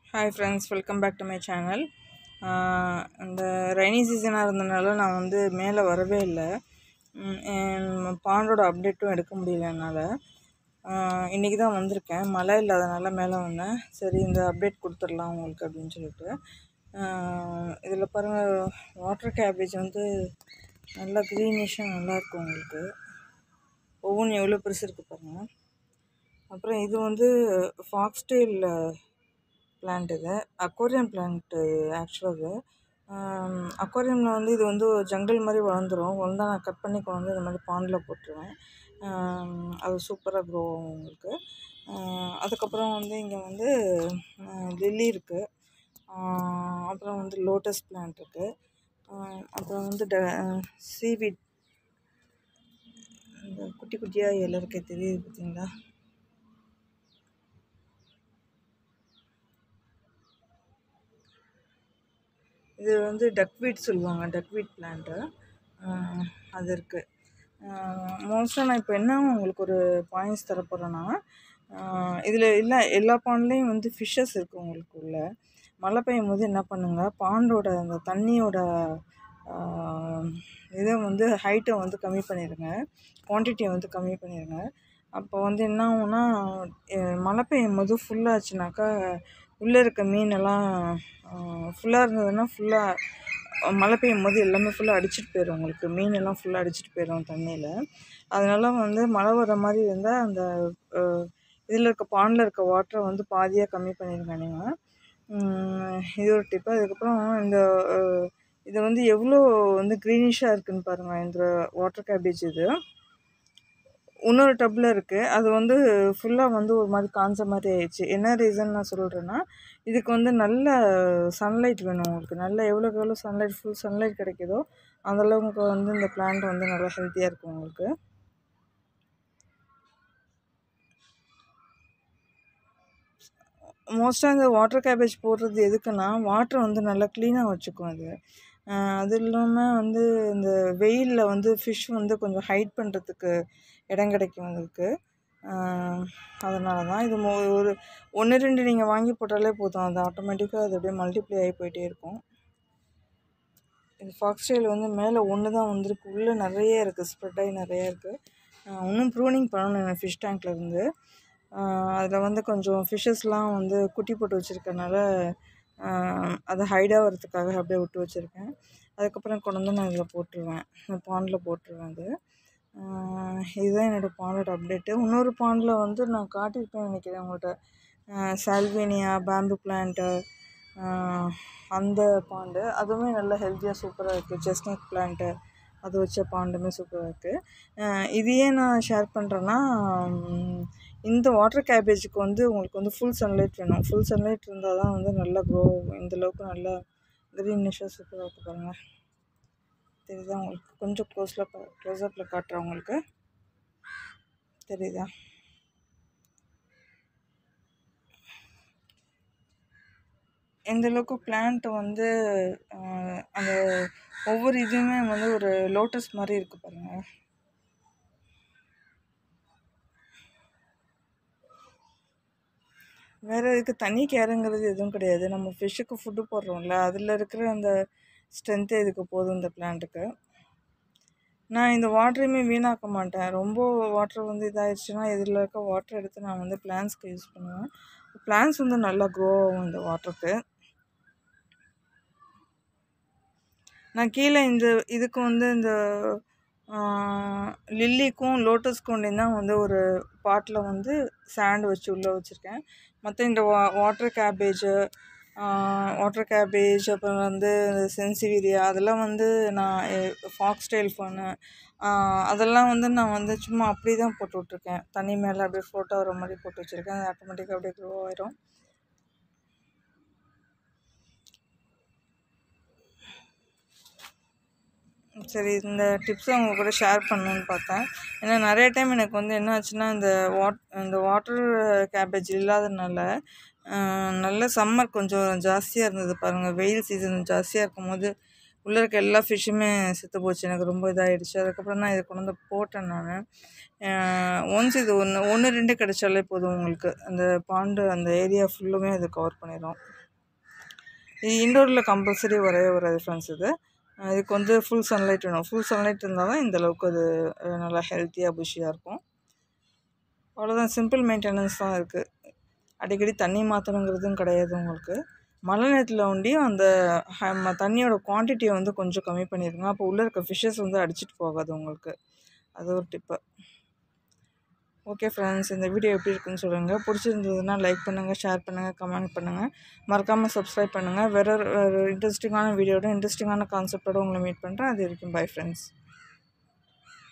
hi friends welcome back to my channel இந்த rainy சீசனாக இருந்தனால நான் வந்து மேலே வரவே இல்லை ம், என் பாண்டோட அப்டேட்டும் எடுக்க முடியல என்னால் இன்றைக்கி தான் வந்திருக்கேன் மழை இல்லாதனால மேலே வந்தேன் சரி இந்த அப்டேட் கொடுத்துடலாம் உங்களுக்கு அப்படின்னு சொல்லிட்டு இதில் பாருங்கள் வாட்டர் கேபேஜ் வந்து நல்லா க்ரீனிஷாக நல்லாயிருக்கும் உங்களுக்கு ஒவ்வொன்றும் எவ்வளோ பெருசு இருக்குது பாருங்கள் அப்புறம் இது வந்து ஃபாக்ஸ்டெயில் பிளான்ட் இது அக்வாரியம் பிளான்ட் ஆக்சுவலாக இது அக்வாரியமில் வந்து இது வந்து ஜங்கிள் மாதிரி வளர்ந்துரும் வளர்ந்தா நான் கட் பண்ணி கொண்டு வந்து இந்த மாதிரி பாண்டில் போட்டுருவேன் ஆம், அது சூப்பராக க்ரோ ஆகும் உங்களுக்கு ஆஹ் அதுக்கப்புறம் வந்து இங்கே வந்து லில்லி இருக்குது அப்புறம் வந்து லோட்டஸ் பிளான்ட் இருக்குது அப்புறம் வந்து ட சீவிட் இந்த குட்டி குட்டியாக இலை இருக்க தெரியுது பார்த்தீங்களா இது வந்து டக்வீட் சொல்லுவாங்க டக்வீட் பிளான்ட்டு அது இருக்குது மோஸ்ட்டாக நான் இப்போ என்ன உங்களுக்கு ஒரு பாயிண்ட்ஸ் தர போகிறேன்னா இதில் இல்லை எல்லா பாண்ட்லேயும் வந்து ஃபிஷ்ஷஸ் இருக்குது உங்களுக்கு உள்ள மழை பெய்யும் போது என்ன பண்ணுங்கள் பாண்டோட அந்த தண்ணியோட ஆஹ், இதை வந்து ஹைட்டை வந்து கம்மி பண்ணிடுங்க குவான்டிட்டியை வந்து கம்மி பண்ணிடுங்க அப்போ வந்து என்ன ஆகும்னா அஹ், மழை பெய்யும் போது ஃபுல்லாச்சுனாக்கா உள்ளே இருக்க மீனெல்லாம் ஃபுல்லாக இருந்ததுன்னா ஃபுல்லாக மழை பெய்யும் போது எல்லாமே ஃபுல்லாக அடிச்சிட்டு போயிடும் உங்களுக்கு மீன் எல்லாம் ஃபுல்லாக அடிச்சிட்டு போயிடும் தண்ணியில் அதனால வந்து மழை வர மாதிரி இருந்தால் அந்த இதில் இருக்க பாண்டில் இருக்க வாட்டரை வந்து பாதியாக கம்மி பண்ணிடுங்க நீங்கள் இது ஒரு டிப்பு அதுக்கப்புறம் இந்த அஹ், இது வந்து எவ்வளோ வந்து க்ரீனிஷாக இருக்குன்னு பாருங்கள் இந்த வாட்டர் கேபேஜ் இது இன்னொரு டப்பில் இருக்குது அது வந்து ஃபுல்லாக வந்து ஒரு மாதிரி காஞ்ச மாதிரி ஆயிடுச்சு என்ன ரீசன் நான் சொல்கிறேன்னா இதுக்கு வந்து நல்ல சன்லைட் வேணும் உங்களுக்கு நல்ல எவ்வளோக்கு எவ்வளோ சன்லைட் ஃபுல் சன்லைட் கிடைக்குதோ அந்த அளவுக்கு வந்து இந்த பிளான்ட் வந்து நல்லா ஹெல்த்தியாக இருக்கும் உங்களுக்கு மோஸ்ட்டாக இந்த வாட்டர் கேபேஜ் போடுறது எதுக்குன்னா வாட்டர் வந்து நல்லா க்ளீனாக வச்சுக்கும் அது ஆஹ் அது இல்லாமல் வந்து இந்த வெயிலில் வந்து ஃபிஷ் வந்து கொஞ்சம் ஹைட் பண்ணுறதுக்கு இடம் கிடைக்கும் அதுக்கு அதனால தான் இது மோ ஒரு ஒன்று ரெண்டு நீங்கள் வாங்கி போட்டாலே போதும் அது ஆட்டோமேட்டிக்காக அது அப்படியே மல்டிப்ளை ஆகி போயிட்டே இருக்கும் இது ஃபாக்ஸ்டைல் வந்து மேலே ஒன்று தான் வந்திருக்கு உள்ளே நிறைய இருக்குது ஸ்ப்ரெட் ஆகி நிறைய இருக்குது இன்னும் ப்ரூனிங் பண்ணணும் ஃபிஷ் டேங்க்ல இருந்து அதில் வந்து கொஞ்சம் ஃபிஷ்ஷஸ்லாம் வந்து குட்டி போட்டு வச்சுருக்கனால அதை ஹைடாக வரதுக்காக அப்படியே விட்டு வச்சுருக்கேன் அதுக்கப்புறம் கொண்டு வந்து நான் இதில் போட்டுருவேன் பாண்டில் போட்டுருவேன் அது ஆஹ் இதுதான் என்னோடய பாண்டோட அப்டேட்டு இன்னொரு பாண்டில் வந்து நான் காட்டியிருப்பேன் நினைக்கிறேன் உங்கள்கிட்ட சால்வேனியா பேம்பு பிளான்ட்டு அந்த பாண்டு அதுவுமே நல்ல ஹெல்த்தியாக சூப்பராக இருக்குது செஸ்னட் பிளான்ட்டு அது வச்ச பாண்டுமே சூப்பராக இருக்குது இது ஏன் நான் ஷேர் பண்ணுறேன்னா உம், இந்த வாட்டர் கேபேஜுக்கு வந்து உங்களுக்கு வந்து ஃபுல் சன்லைட் வேணும் ஃபுல் சன்லைட் இருந்தால் தான் வந்து நல்லா க்ரோ ஆகும் இந்த அளவுக்கு நல்லா க்ரீனிஷாக சூப்பராக இருக்கு பாருங்கள் தெரியுதா உங்களுக்கு கொஞ்சம் க்ளோஸில் க்ளோஸ்அப்பில் காட்டுறேன் உங்களுக்கு தெரியுதா இந்த அளவுக்கு பிளான்ட் வந்து ஆஹ், அந்த ஒவ்வொரு இதுவுமே வந்து ஒரு லோட்டஸ் மாதிரி இருக்குது பாருங்கள் வேறு இதுக்கு தனி கேருங்கிறது எதுவும் கிடையாது நம்ம ஃபிஷ்ஷுக்கு ஃபுட்டு போடுறோம்ல அதில் இருக்கிற அந்த ஸ்ட்ரென்த்தே இதுக்கு போதும் இந்த பிளான்ட்டுக்கு நான் இந்த வாட்டரையுமே வீணாக்க மாட்டேன் ரொம்ப வாட்டர் வந்து இதாகிடுச்சுன்னா இதில் இருக்க வாட்டர் எடுத்து நான் வந்து பிளான்ஸ்க்கு யூஸ் பண்ணுவேன் பிளான்ஸ் வந்து நல்லா க்ரோ ஆகும் இந்த வாட்டருக்கு நான் கீழே இந்த இதுக்கு வந்து இந்த லில்லிக்கும் லோட்டஸ்க்கும் தான் வந்து ஒரு பாட்டில் வந்து சாண்ட் வச்சு உள்ளே வச்சுருக்கேன் மற்ற இந்த வா வாட்டர் கேபேஜு வாட்டர் கேபேஜ் அப்புறம் வந்து சென்சிவிரியா அதெல்லாம் வந்து நான் ஃபாக்ஸ் ஸ்டைல் ஃபோனு அதெல்லாம் வந்து நான் வந்து சும்மா அப்படி தான் போட்டு விட்ருக்கேன் தண்ணி மேலே அப்படியே ஃபோட்டோ வர மாதிரி போட்டு வச்சுருக்கேன் அது ஆட்டோமேட்டிக்காக அப்படியே க்ரோ ஆயிரும் சரி இந்த டிப்ஸை அவங்க கூட ஷேர் பண்ணணுன்னு பார்த்தேன் ஏன்னா நிறைய டைம் எனக்கு வந்து என்ன ஆச்சுன்னா இந்த வாட் இந்த வாட்டர் கேபேஜ் இல்லாதனால ஆஹ், நல்ல சம்மர் கொஞ்சம் ஜாஸ்தியாக இருந்தது பாருங்கள் வெயில் சீசன் ஜாஸ்தியாக இருக்கும்போது உள்ளே இருக்க எல்லா ஃபிஷ்ஷுமே செத்து போச்சு எனக்கு ரொம்ப இதாகிடுச்சு அதுக்கப்புறம் தான் இதை கொண்டு வந்து போட்டேன் நான் ஒன்ஸ் இது ஒன்று ஒன்று ரெண்டு கிடைச்சாலே போதும் உங்களுக்கு அந்த பாண்டு அந்த ஏரியா ஃபுல்லுமே அது கவர் பண்ணிடும் இது இண்டோரில் கம்பல்சரி வரவே வராது ஃப்ரெண்ட்ஸ் இது அஹ் இதுக்கு வந்து ஃபுல் சன்லைட் வேணும் ஃபுல் சன்லைட் இருந்தால் தான் இந்த அளவுக்கு அது அஹ் நல்லா ஹெல்த்தியாக புஷியாக இருக்கும் அவ்வளோதான் சிம்பிள் மெயின்டெனன்ஸ் தான் இருக்குது அடிக்கடி தண்ணி மாற்றணுங்கிறதும் கிடையாது உங்களுக்கு மழை நேரத்தில் ஒண்டியும் அந்த ஹ- ம- தண்ணியோட குவான்டிட்டியை வந்து கொஞ்சம் கம்மி பண்ணிடுங்க அப்போ உள்ளே இருக்க ஃபிஷ்ஷஸ் வந்து அடிச்சிட்டு போகாது உங்களுக்கு அது ஒரு டிப்பு ஓகே ஃப்ரெண்ட்ஸ் இந்த வீடியோ எப்படி இருக்குன்னு சொல்லுங்கள் பிடிச்சிருந்ததுன்னா லைக் பண்ணுங்கள் ஷேர் பண்ணுங்கள் கமெண்ட் பண்ணுங்கள் மறக்காமல் சப்ஸ்கிரைப் பண்ணுங்கள் வேறு ஒரு இன்ட்ரெஸ்டிங்கான வீடியோட இன்ட்ரெஸ்டிங்கான கான்செப்டோட உங்களை மீட் பண்ணுறேன் அது வரைக்கும் பை ஃப்ரெண்ட்ஸ்